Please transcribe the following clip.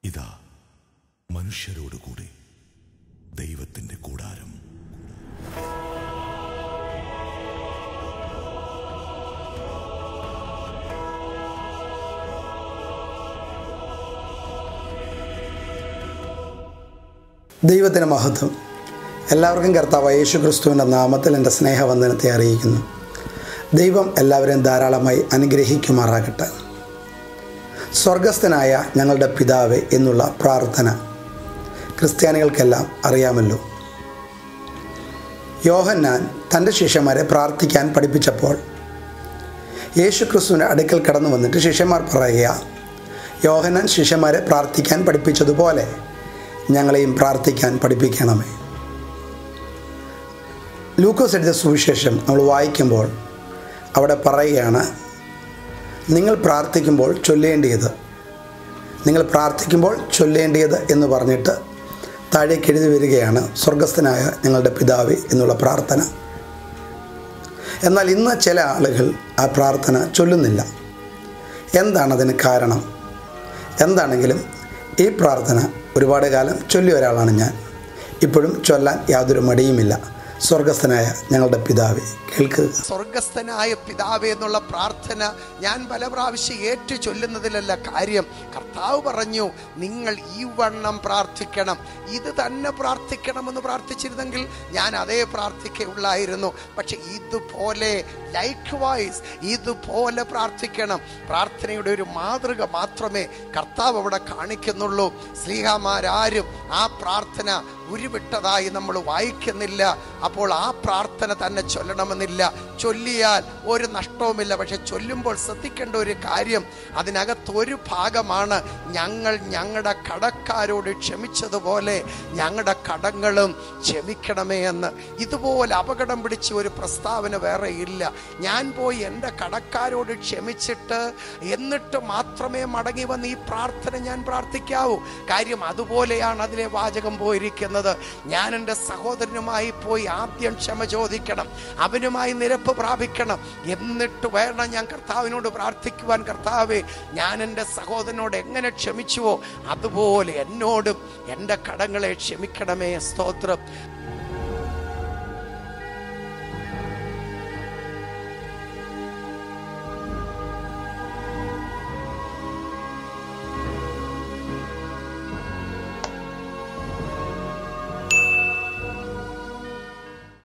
ഇതാ മനുഷ്യരോടുകൂടി ദൈവത്തിന്റെ കൂടാരം ദൈവത്തിന് മഹത്വം എല്ലാവർക്കും കർത്താവ് യേശു ക്രിസ്തുവിൻ്റെ നാമത്തിൽ എൻ്റെ സ്നേഹവന്ദനത്തെ അറിയിക്കുന്നു ദൈവം എല്ലാവരെയും ധാരാളമായി അനുഗ്രഹിക്കുമാറാകട്ടെ സ്വർഗസ്ഥനായ ഞങ്ങളുടെ പിതാവേ എന്നുള്ള പ്രാർത്ഥന ക്രിസ്ത്യാനികൾക്കെല്ലാം അറിയാമല്ലോ യോഹന്നാൻ തൻ്റെ ശിഷ്യന്മാരെ പ്രാർത്ഥിക്കാൻ പഠിപ്പിച്ചപ്പോൾ യേശു ക്രിസ്തുവിൻ്റെ അടുക്കൽ കടന്നു വന്നിട്ട് ശിഷ്യന്മാർ പറയുക യോഹന്നാൻ ശിഷ്യന്മാരെ പ്രാർത്ഥിക്കാൻ പഠിപ്പിച്ചതുപോലെ ഞങ്ങളെയും പ്രാർത്ഥിക്കാൻ പഠിപ്പിക്കണമേ ലൂക്കോസ് എഴുതിയ സുവിശേഷം നമ്മൾ വായിക്കുമ്പോൾ അവിടെ പറയുകയാണ് നിങ്ങൾ പ്രാർത്ഥിക്കുമ്പോൾ ചൊല്ലേണ്ടിയത് നിങ്ങൾ പ്രാർത്ഥിക്കുമ്പോൾ ചൊല്ലേണ്ടിയത് എന്ന് പറഞ്ഞിട്ട് താഴേക്ക് എഴുതി വരികയാണ് സ്വർഗസ്ഥനായ ഞങ്ങളുടെ പിതാവ് എന്നുള്ള പ്രാർത്ഥന എന്നാൽ ഇന്ന് ചില ആളുകൾ ആ പ്രാർത്ഥന ചൊല്ലുന്നില്ല എന്താണ് അതിന് കാരണം എന്താണെങ്കിലും ഈ പ്രാർത്ഥന ഒരുപാട് കാലം ചൊല്ലിയ ഒരാളാണ് ഞാൻ ഇപ്പോഴും ചൊല്ലാൻ യാതൊരു മടിയുമില്ല സ്വർഗസ്ഥനായ ഞങ്ങളുടെ പിതാവേ കേൾക്കുക സ്വർഗസ്ഥനായ പിതാവേ എന്നുള്ള പ്രാർത്ഥന ഞാൻ പല പ്രാവശ്യം ഏറ്റു ചൊല്ലുന്നതിലല്ല കാര്യം കർത്താവ് പറഞ്ഞു നിങ്ങൾ ഈ വണ്ണം പ്രാർത്ഥിക്കണം ഇത് തന്നെ പ്രാർത്ഥിക്കണമെന്ന് പ്രാർത്ഥിച്ചിരുന്നെങ്കിൽ ഞാൻ അതേ പ്രാർത്ഥിക്കുള്ളായിരുന്നു പക്ഷെ ഇതുപോലെ ലൈക്ക് വൈസ് ഇതുപോലെ പ്രാർത്ഥിക്കണം പ്രാർത്ഥനയുടെ ഒരു മാതൃക മാത്രമേ കർത്താവ് അവിടെ കാണിക്കുന്നുള്ളൂ ശ്രീഹാമാരാരും ആ പ്രാർത്ഥന ഉരുവിട്ടതായി നമ്മൾ വായിക്കുന്നില്ല അപ്പോൾ ആ പ്രാർത്ഥന തന്നെ ചൊല്ലണമെന്നില്ല ചൊല്ലിയാൽ ഒരു നഷ്ടവുമില്ല പക്ഷെ ചൊല്ലുമ്പോൾ ശ്രദ്ധിക്കേണ്ട ഒരു കാര്യം അതിനകത്ത് ഒരു ഭാഗമാണ് ഞങ്ങൾ ഞങ്ങളുടെ കടക്കാരോട് ക്ഷമിച്ചതുപോലെ ഞങ്ങളുടെ കടങ്ങളും ക്ഷമിക്കണമേ എന്ന് ഇതുപോലെ അപകടം പിടിച്ച ഒരു പ്രസ്താവന വേറെ ഇല്ല ഞാൻ പോയി എൻ്റെ കടക്കാരോട് ക്ഷമിച്ചിട്ട് എന്നിട്ട് മാത്രമേ മടങ്ങി വന്ന് ഈ പ്രാർത്ഥന ഞാൻ പ്രാർത്ഥിക്കാവൂ കാര്യം അതുപോലെയാണ് അതിലെ വാചകം പോയിരിക്കുന്നത് ഞാൻ എൻ്റെ സഹോദരനുമായി പോയി ആദ്യം ക്ഷമ ചോദിക്കണം അവനുമായി നിരപ്പ് പ്രാപിക്കണം എന്നിട്ട് വേണം ഞാൻ കർത്താവിനോട് പ്രാർത്ഥിക്കുവാൻ കർത്താവേ ഞാൻ എൻ്റെ സഹോദരനോട് എങ്ങനെ ക്ഷമിച്ചുവോ അതുപോലെ എന്നോടും എൻ്റെ കടങ്ങളെ ക്ഷമിക്കണമേ സ്തോത്രം